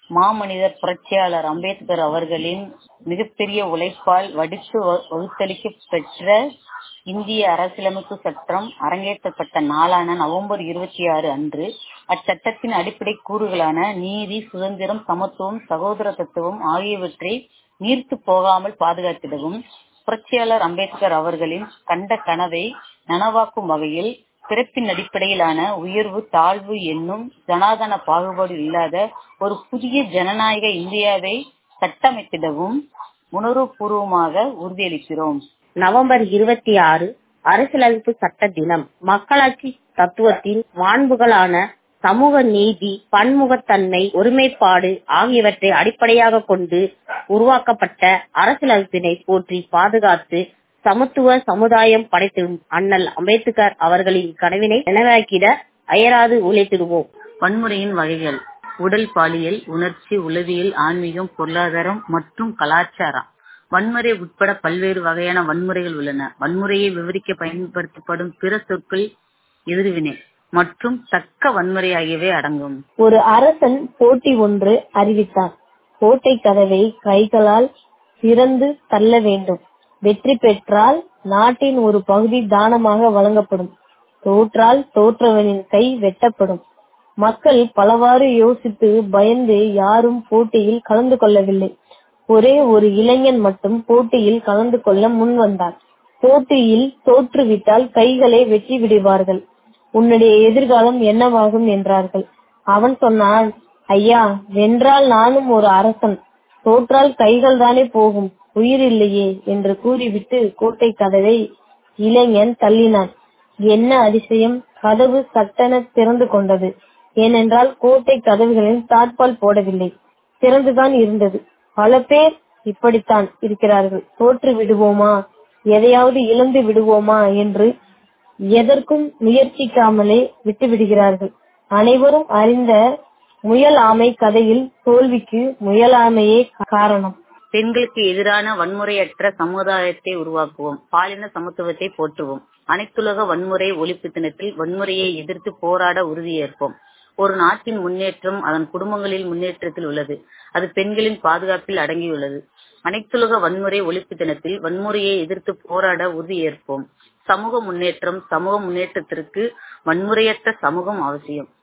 மாமனிதர் புரட்சியாளர் அம்பேத்கர் அவர்களின் மிகப்பெரிய உழைப்பால் வடித்து வகுத்தளிக்கப் பெற்ற இந்திய அரசியலமைப்பு சட்டம் அரங்கேற்றப்பட்ட நாளான நவம்பர் இருபத்தி ஆறு அன்று அச்சட்டத்தின் அடிப்படை கூறுகளான நீதி சுதந்திரம் சமத்துவம் சகோதரத்துவம் ஆகியவற்றை நீர்த்துப் போகாமல் பாதுகாத்திடவும் புரட்சியாளர் அம்பேத்கர் அவர்களின் கண்ட கனவை நனவாக்கும் வகையில் பிறப்பின் அடிப்படையிலான உயர்வு தாழ்வு என்னும் சனாதன பாகுபாடு இல்லாத ஒரு புதிய ஜனநாயக இந்தியாவை கட்டமைத்திடவும் உணர்வுபூர்வமாக உறுதியளிக்கிறோம் நவம்பர் இருபத்தி ஆறு அரசியலமைப்பு சட்ட தினம் மக்களாட்சி தத்துவத்தின் மாண்புகளான சமூக நீதி பன்முகத்தன்மை ஒருமைப்பாடு ஆகியவற்றை அடிப்படையாக கொண்டு உருவாக்கப்பட்ட அரசியலமைப்பினை போற்றி பாதுகாத்து சமத்துவ சமுதாயம் படைத்திடும் அண்ணல் அம்பேத்கர் அவர்களின் கனவினை நினைவாக்கிட அயராது உழைத்திடுவோம் வன்முறையின் வகைகள் உடல் பாலியல் உணர்ச்சி உளவியல் ஆன்மீகம் பொருளாதாரம் மற்றும் கலாச்சாரம் வன்முறை உட்பட பல்வேறு வகையான வன்முறைகள் உள்ளன வன்முறையை விவரிக்க பயன்படுத்தப்படும் பிற சொற்கள் எதிர்வினை மற்றும் தக்க வன்முறை ஆகியவை அடங்கும் ஒரு அரசன் போட்டி ஒன்று அறிவித்தான் கோட்டை கதவை கைகளால் திறந்து தள்ள வேண்டும் வெற்றி பெற்றால் நாட்டின் ஒரு பகுதி தானமாக வழங்கப்படும் தோற்றால் தோற்றவனின் கை வெட்டப்படும் மக்கள் பலவாறு யோசித்து பயந்து யாரும் போட்டியில் கலந்து கொள்ளவில்லை ஒரே ஒரு இளைஞன் மட்டும் போட்டியில் கலந்து கொள்ள முன் வந்தான் போட்டியில் தோற்றுவிட்டால் கைகளை வெட்டி விடுவார்கள் உன்னுடைய எதிர்காலம் என்னவாகும் என்றார்கள் அவன் சொன்னான் ஐயா வென்றால் நானும் ஒரு அரசன் தோற்றால் கைகள் தானே போகும் உயிர் இல்லையே என்று கூறிவிட்டு கோட்டை கதவை இளைஞன் தள்ளினான் என்ன அதிசயம் கதவு சட்டென திறந்து கொண்டது ஏனென்றால் கோட்டை கதவுகளில் தாட்பால் போடவில்லை திறந்துதான் இருந்தது பல பேர் இப்படித்தான் இருக்கிறார்கள் தோற்று விடுவோமா எதையாவது இழந்து விடுவோமா என்று எதற்கும் முயற்சிக்காமலே விட்டு விடுகிறார்கள் அனைவரும் அறிந்த முயல் ஆமை கதையில் தோல்விக்கு முயலாமையே காரணம் பெண்களுக்கு எதிரான வன்முறையற்ற சமுதாயத்தை உருவாக்குவோம் பாலின சமத்துவத்தை போற்றுவோம் அனைத்துலக வன்முறை ஒழிப்பு தினத்தில் வன்முறையை எதிர்த்து போராட உறுதியேற்போம் ஒரு நாட்டின் முன்னேற்றம் அதன் குடும்பங்களில் முன்னேற்றத்தில் உள்ளது அது பெண்களின் பாதுகாப்பில் அடங்கியுள்ளது அனைத்துலக வன்முறை ஒழிப்பு தினத்தில் வன்முறையை எதிர்த்து போராட உறுதியேற்போம் சமூக முன்னேற்றம் சமூக முன்னேற்றத்திற்கு வன்முறையற்ற சமூகம் அவசியம்